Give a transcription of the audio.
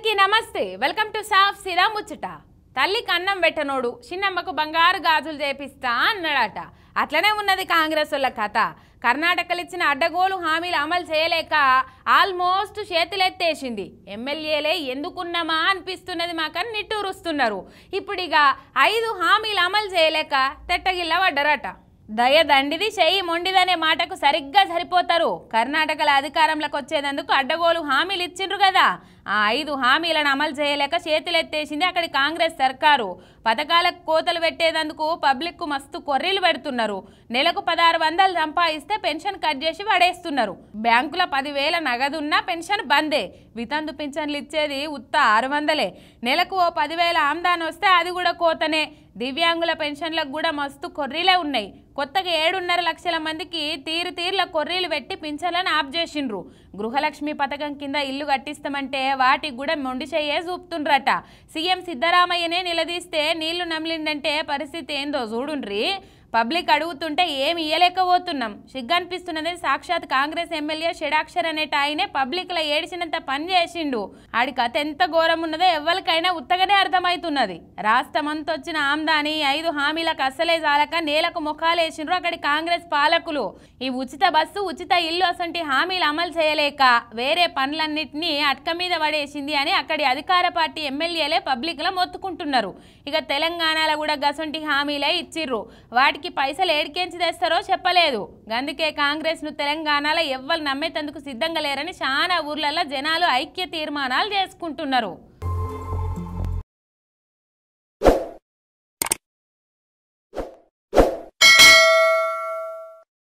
అందరికీ నమస్తే welcome to సాఫ్ సిరా ముచ్చట తల్లికి అన్నం పెట్టనోడు చిన్నమ్మకు బంగారు గాజులు చేపిస్తా అన్నాడట అట్లనే ఉన్నది కాంగ్రెస్ వాళ్ళ కథ కర్ణాటకలు ఇచ్చిన అడ్డగోలు హామీలు అమలు చేయలేక ఆల్మోస్ట్ చేతులెత్తేసింది ఎమ్మెల్యేలే ఎందుకున్నామా అనిపిస్తున్నది మాకని నిట్టూరుస్తున్నారు ఇప్పుడు ఇక ఐదు హామీలు అమలు చేయలేక తెట్టగిల్ల పడ్డరట దయ దండిది చెయ్యి మొండిదనే మాటకు సరిగ్గా సరిపోతారు కర్ణాటకల అధికారంలోకి వచ్చేందుకు అడ్డగోలు హామీలు ఇచ్చిండ్రు కదా ఆ ఐదు హామీలను అమలు చేయలేక చేతులెత్తేసింది అక్కడి కాంగ్రెస్ సర్కారు పథకాలకు కోతలు పెట్టేందుకు పబ్లిక్కు మస్తు కొర్రీలు పెడుతున్నారు నెలకు పదహారు వందలు సంపాదిస్తే పెన్షన్ కట్ చేసి పడేస్తున్నారు బ్యాంకుల పదివేల నగదున్నా పెన్షన్ బందే వితందు పింఛన్లు ఇచ్చేది ఉత్త ఆరు వందలే నెలకు ఓ పదివేల ఆమ్దాన్ వస్తే అది కూడా కోతనే దివ్యాంగుల పెన్షన్లకు కూడా మస్తు కొర్రీలే ఉన్నాయి కొత్తగా ఏడున్నర లక్షల మందికి తీరు తీర్ల కొర్రీలు పెట్టి పింఛన్లను ఆప్ చేసిండ్రు గృహలక్ష్మి పథకం కింద ఇల్లు కట్టిస్తామంటే వాటికి కూడా మొండి చెయ్యే చూపుతుండ్రట సీఎం సిద్ధరామయ్యనే నిలదీస్తే నీళ్లు నమిలిందంటే పరిస్థితి ఏందో చూడుండ్రి పబ్లిక్ అడుగుతుంటే ఏమి ఇయ్యలేకపోతున్నాం సిగ్గనిపిస్తున్నది సాక్షాత్ కాంగ్రెస్ ఎమ్మెల్యే షడాక్షర్ అనేట ఆయనే పబ్లిక్లో ఏడిచినంత పని చేసిండు ఆడి కథ ఎంత ఘోరం ఉన్నదో ఎవరికైనా ఉత్తగానే అర్థమవుతున్నది రాష్ట్రమంతా వచ్చిన ఆమ్దాని ఐదు హామీలకు అస్సలే చాలక నేలకు ముఖాలేసిండ్రు అక్కడి కాంగ్రెస్ పాలకులు ఈ ఉచిత బస్సు ఉచిత ఇల్లు అసంటి హామీలు అమలు చేయలేక వేరే పనులన్నింటినీ అటక మీద పడేసింది అని అక్కడి అధికార పార్టీ ఎమ్మెల్యేలే పబ్లిక్లో మొత్తుకుంటున్నారు ఇక తెలంగాణలో కూడా గసంటి హామీలే ఇచ్చిర్రు వాటికి పైసలు ఏడికేంచి తెస్తారో చెప్పలేదు అందుకే కాంగ్రెస్ను తెలంగాణలో ఎవ్వరు నమ్మేందుకు సిద్ధంగా లేరని చాలా ఊర్లలో జనాలు ఐక్య తీర్మానాలు చేసుకుంటున్నారు